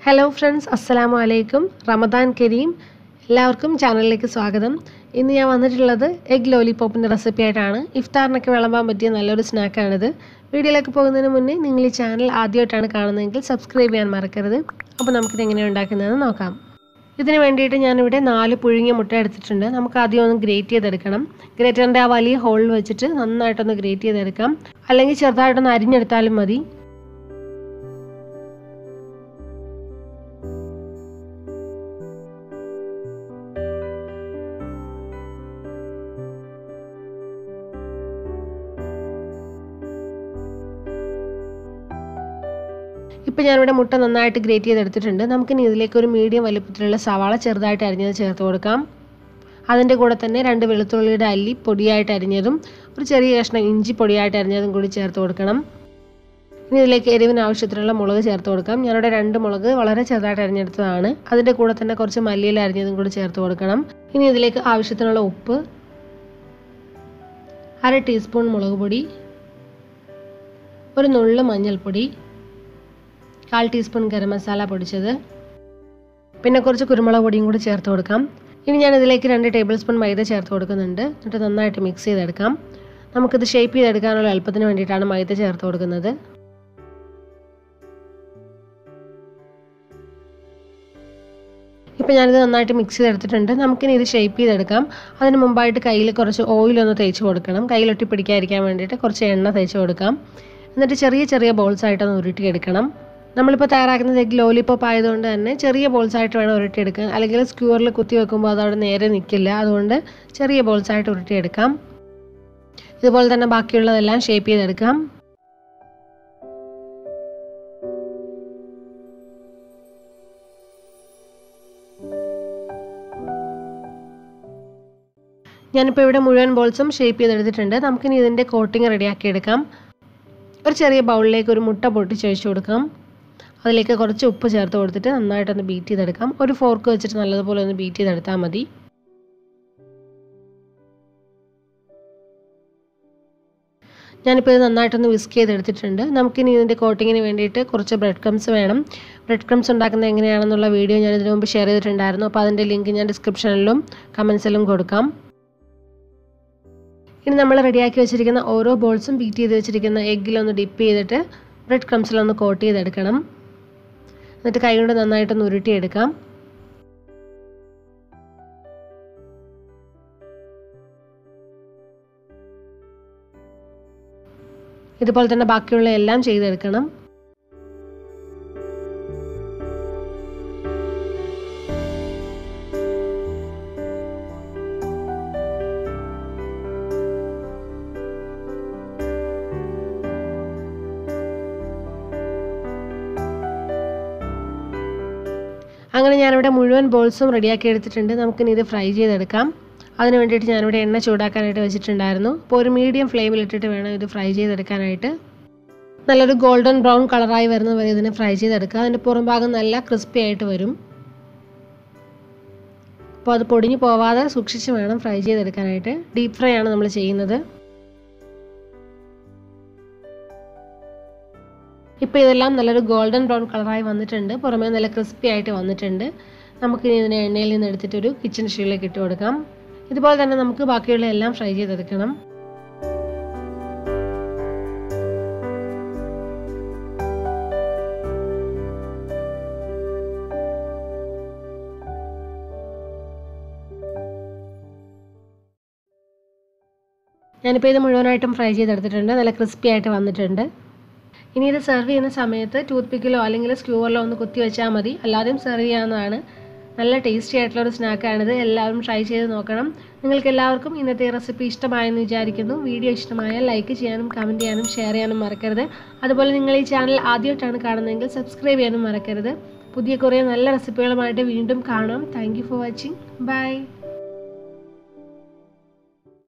hello friends അസ്സലാമു അലൈക്കും റമദാൻ കരീം എല്ലാവർക്കും ചാനലിലേക്ക് സ്വാഗതം ഇന്ന് ഞാൻ വന്നിട്ടുള്ളത് എഗ് ലോലിപോപ്പിൻ്റെ റെസിപ്പി ആയിട്ടാണ് ഇഫ്താറിനൊക്കെ വിളമ്പാൻ പറ്റിയ നല്ലൊരു സ്നാക്കാണിത് വീഡിയോയിലേക്ക് പോകുന്നതിന് മുന്നേ നിങ്ങൾ ഈ ചാനൽ ആദ്യമായിട്ടാണ് കാണുന്നതെങ്കിൽ സബ്സ്ക്രൈബ് ചെയ്യാൻ മറക്കരുത് അപ്പോൾ നമുക്കിത് എങ്ങനെയാണ് ഉണ്ടാക്കുന്നതെന്ന് നോക്കാം ഇതിന് വേണ്ടിയിട്ട് ഞാനിവിടെ നാല് പുഴുങ്ങിയ മുട്ട എടുത്തിട്ടുണ്ട് നമുക്ക് ആദ്യം ഒന്ന് ഗ്രേറ്റ് ചെയ്തെടുക്കണം ഗ്രേറ്ററിൻ്റെ ആ വലിയ ഹോളിൽ വെച്ചിട്ട് നന്നായിട്ടൊന്ന് ഗ്രേറ്റ് ചെയ്തെടുക്കാം അല്ലെങ്കിൽ ചെറുതായിട്ടൊന്ന് അരിഞ്ഞെടുത്താലും മതി ഇപ്പം ഞാനിവിടെ മുട്ട നന്നായിട്ട് ഗ്രേറ്റ് ചെയ്തെടുത്തിട്ടുണ്ട് നമുക്കിനി ഇതിലേക്ക് ഒരു മീഡിയം വലുപ്പത്തിലുള്ള സവാള ചെറുതായിട്ട് അരിഞ്ഞത് ചേർത്ത് കൊടുക്കാം അതിൻ്റെ കൂടെ തന്നെ രണ്ട് വെളുത്തുള്ളിയുടെ അല്ലി പൊടിയായിട്ട് അരിഞ്ഞതും ഒരു ചെറിയ കഷ്ണം ഇഞ്ചി പൊടിയായിട്ട് അരിഞ്ഞതും കൂടി ചേർത്ത് കൊടുക്കണം ഇനി ഇതിലേക്ക് എരിവിന് ആവശ്യത്തിനുള്ള മുളക് ചേർത്ത് കൊടുക്കാം ഞാനിവിടെ രണ്ട് മുളക് വളരെ ചെറുതായിട്ട് അരിഞ്ഞെടുത്തതാണ് അതിൻ്റെ കൂടെ തന്നെ കുറച്ച് മല്ലിയില അരിഞ്ഞതും കൂടി ചേർത്ത് കൊടുക്കണം ഇനി ഇതിലേക്ക് ആവശ്യത്തിനുള്ള ഉപ്പ് അര ടീസ്പൂൺ മുളക് പൊടി ഒരു നുള്ളു മഞ്ഞൾപ്പൊടി കാൽ ടീസ്പൂൺ ഗരം മസാല പൊടിച്ചത് പിന്നെ കുറച്ച് കുരുമുളക് പൊടിയും കൂടി ചേർത്ത് കൊടുക്കാം ഇനി ഞാൻ ഇതിലേക്ക് രണ്ട് ടേബിൾ സ്പൂൺ മൈദ ചേർത്ത് കൊടുക്കുന്നുണ്ട് എന്നിട്ട് നന്നായിട്ട് മിക്സ് ചെയ്തെടുക്കാം നമുക്കിത് ഷേപ്പ് ചെയ്തെടുക്കാനുള്ള എളുപ്പത്തിന് വേണ്ടിയിട്ടാണ് മൈദ ചേർത്ത് കൊടുക്കുന്നത് ഇപ്പം ഞാനിത് നന്നായിട്ട് മിക്സ് ചെയ്തെടുത്തിട്ടുണ്ട് നമുക്കിനി ഇത് ഷേപ്പ് ചെയ്തെടുക്കാം അതിന് മുമ്പായിട്ട് കയ്യിൽ കുറച്ച് ഓയിലൊന്ന് തേച്ച് കൊടുക്കണം കയ്യിലൊട്ടി പിടിക്കാതിരിക്കാൻ വേണ്ടിയിട്ട് കുറച്ച് എണ്ണ തേച്ച് കൊടുക്കാം എന്നിട്ട് ചെറിയ ചെറിയ ബോൾസ് ആയിട്ടൊന്ന് ഉരുട്ടിയെടുക്കണം നമ്മളിപ്പോൾ തയ്യാറാക്കുന്നത് എഗ് ലോലിപോപ്പ് ആയതുകൊണ്ട് തന്നെ ചെറിയ ബോൾസ് ആയിട്ട് വേണം ഉരുട്ടിയെടുക്കാൻ അല്ലെങ്കിൽ സ്ക്യൂറിൽ കുത്തി വെക്കുമ്പോൾ അത് അവിടെ നേരെ നിൽക്കില്ല അതുകൊണ്ട് ചെറിയ ബോൾസ് ആയിട്ട് ഉരുട്ടിയെടുക്കാം ഇതുപോലെ തന്നെ ബാക്കിയുള്ളതെല്ലാം ഷേപ്പ് ചെയ്തെടുക്കാം ഞാനിപ്പോൾ ഇവിടെ മുഴുവൻ ബോൾസും ഷേപ്പ് ചെയ്തെടുത്തിട്ടുണ്ട് നമുക്കിനി ഇതിൻ്റെ കോട്ടിങ് റെഡിയാക്കി എടുക്കാം ഒരു ചെറിയ ബൗളിലേക്ക് ഒരു മുട്ട പൊട്ടിച്ച് ഒഴിച്ച് കൊടുക്കാം അതിലേക്ക് കുറച്ച് ഉപ്പ് ചേർത്ത് കൊടുത്തിട്ട് നന്നായിട്ടൊന്ന് ബീറ്റ് ചെയ്തെടുക്കാം ഒരു ഫോർക്ക് വെച്ചിട്ട് നല്ലതുപോലെ ഒന്ന് ബീറ്റ് ചെയ്തെടുത്താൽ മതി ഞാനിപ്പോൾ ഇത് നന്നായിട്ടൊന്ന് വിസ്ക് ചെയ്തെടുത്തിട്ടുണ്ട് നമുക്കിനി ഇതിൻ്റെ കോട്ടിങ്ങിന് വേണ്ടിയിട്ട് കുറച്ച് ബ്രെഡ് ക്രംസ് വേണം ബ്രെഡ് ക്രംസ് ഉണ്ടാക്കുന്നത് എങ്ങനെയാണെന്നുള്ള വീഡിയോ ഞാൻ ഇതിനു മുമ്പ് ഷെയർ ചെയ്തിട്ടുണ്ടായിരുന്നു അപ്പോൾ അതിൻ്റെ ലിങ്ക് ഞാൻ ഡിസ്ക്രിപ്ഷനിലും കമൻസിലും കൊടുക്കാം ഇനി നമ്മൾ റെഡിയാക്കി വെച്ചിരിക്കുന്ന ഓരോ ബോൾസും ബീറ്റ് ചെയ്ത് വെച്ചിരിക്കുന്ന എഗ്ഗിലൊന്ന് ഡിപ്പ് ചെയ്തിട്ട് ബ്രെഡ് ക്രംസിലൊന്ന് കോട്ട് ചെയ്തെടുക്കണം എന്നിട്ട് കൈ കൊണ്ട് നന്നായിട്ടൊന്ന് ഉരുട്ടിയെടുക്കാം ഇതുപോലെ തന്നെ ബാക്കിയുള്ള എല്ലാം ചെയ്തെടുക്കണം അങ്ങനെ ഞാനിവിടെ മുഴുവൻ ബോൾസും റെഡിയാക്കി എടുത്തിട്ടുണ്ട് നമുക്കിനി ഇത് ഫ്രൈ ചെയ്തെടുക്കാം അതിന് വേണ്ടിയിട്ട് ഞാനിവിടെ എണ്ണ ചൂടാക്കാനായിട്ട് വെച്ചിട്ടുണ്ടായിരുന്നു അപ്പോൾ ഒരു മീഡിയം ഫ്ലെയിമിൽ ഇട്ടിട്ട് വേണം ഇത് ഫ്രൈ ചെയ്തെടുക്കാനായിട്ട് നല്ലൊരു ഗോൾഡൻ ബ്രൗൺ കളറായി വരുന്ന വരെ ഇതിനെ ഫ്രൈ ചെയ്തെടുക്കുക അതിൻ്റെ പുറം ഭാഗം നല്ല ക്രിസ്പി ആയിട്ട് വരും അപ്പോൾ അത് പൊടിഞ്ഞു പോവാതെ സൂക്ഷിച്ച് വേണം ഫ്രൈ ചെയ്തെടുക്കാനായിട്ട് ഡീപ്പ് ഫ്രൈ ആണ് നമ്മൾ ചെയ്യുന്നത് ഇപ്പോൾ ഇതെല്ലാം നല്ലൊരു ഗോൾഡൻ ബ്രൗൺ കളറായി വന്നിട്ടുണ്ട് പുറമേ നല്ല ക്രിസ്പി ആയിട്ട് വന്നിട്ടുണ്ട് നമുക്കിനി ഇതിനെ എണ്ണയിൽ നിന്ന് എടുത്തിട്ട് ഒരു കിച്ചൺ ഷീലേക്ക് ഇട്ട് കൊടുക്കാം ഇതുപോലെ തന്നെ നമുക്ക് ബാക്കിയുള്ള എല്ലാം ഫ്രൈ ചെയ്തെടുക്കണം ഞാനിപ്പോൾ ഇത് മുഴുവനായിട്ടും ഫ്രൈ ചെയ്തെടുത്തിട്ടുണ്ട് നല്ല ക്രിസ്പി ആയിട്ട് വന്നിട്ടുണ്ട് ഇനി ഇത് സെർവ് ചെയ്യുന്ന സമയത്ത് ടൂത്ത് പിക്കിലോ അല്ലെങ്കിൽ സ്ക്യൂവറിലോ ഒന്ന് കുത്തി വെച്ചാൽ മതി അല്ലാതെയും സെർവ് ചെയ്യാവുന്നതാണ് നല്ല ടേസ്റ്റി ആയിട്ടുള്ള ഒരു സ്നാക്കാണിത് എല്ലാവരും ട്രൈ ചെയ്ത് നോക്കണം നിങ്ങൾക്ക് എല്ലാവർക്കും ഇന്നത്തെ റെസിപ്പി ഇഷ്ടമായെന്ന് വിചാരിക്കുന്നു വീഡിയോ ഇഷ്ടമായാൽ ലൈക്ക് ചെയ്യാനും കമൻറ്റ് ചെയ്യാനും ഷെയർ ചെയ്യാനും മറക്കരുത് അതുപോലെ നിങ്ങൾ ഈ ചാനൽ ആദ്യമായിട്ടാണ് കാണുന്നതെങ്കിൽ സബ്സ്ക്രൈബ് ചെയ്യാനും മറക്കരുത് പുതിയ കുറേ നല്ല റെസിപ്പികളുമായിട്ട് വീണ്ടും കാണാം താങ്ക് ഫോർ വാച്ചിങ് ബൈ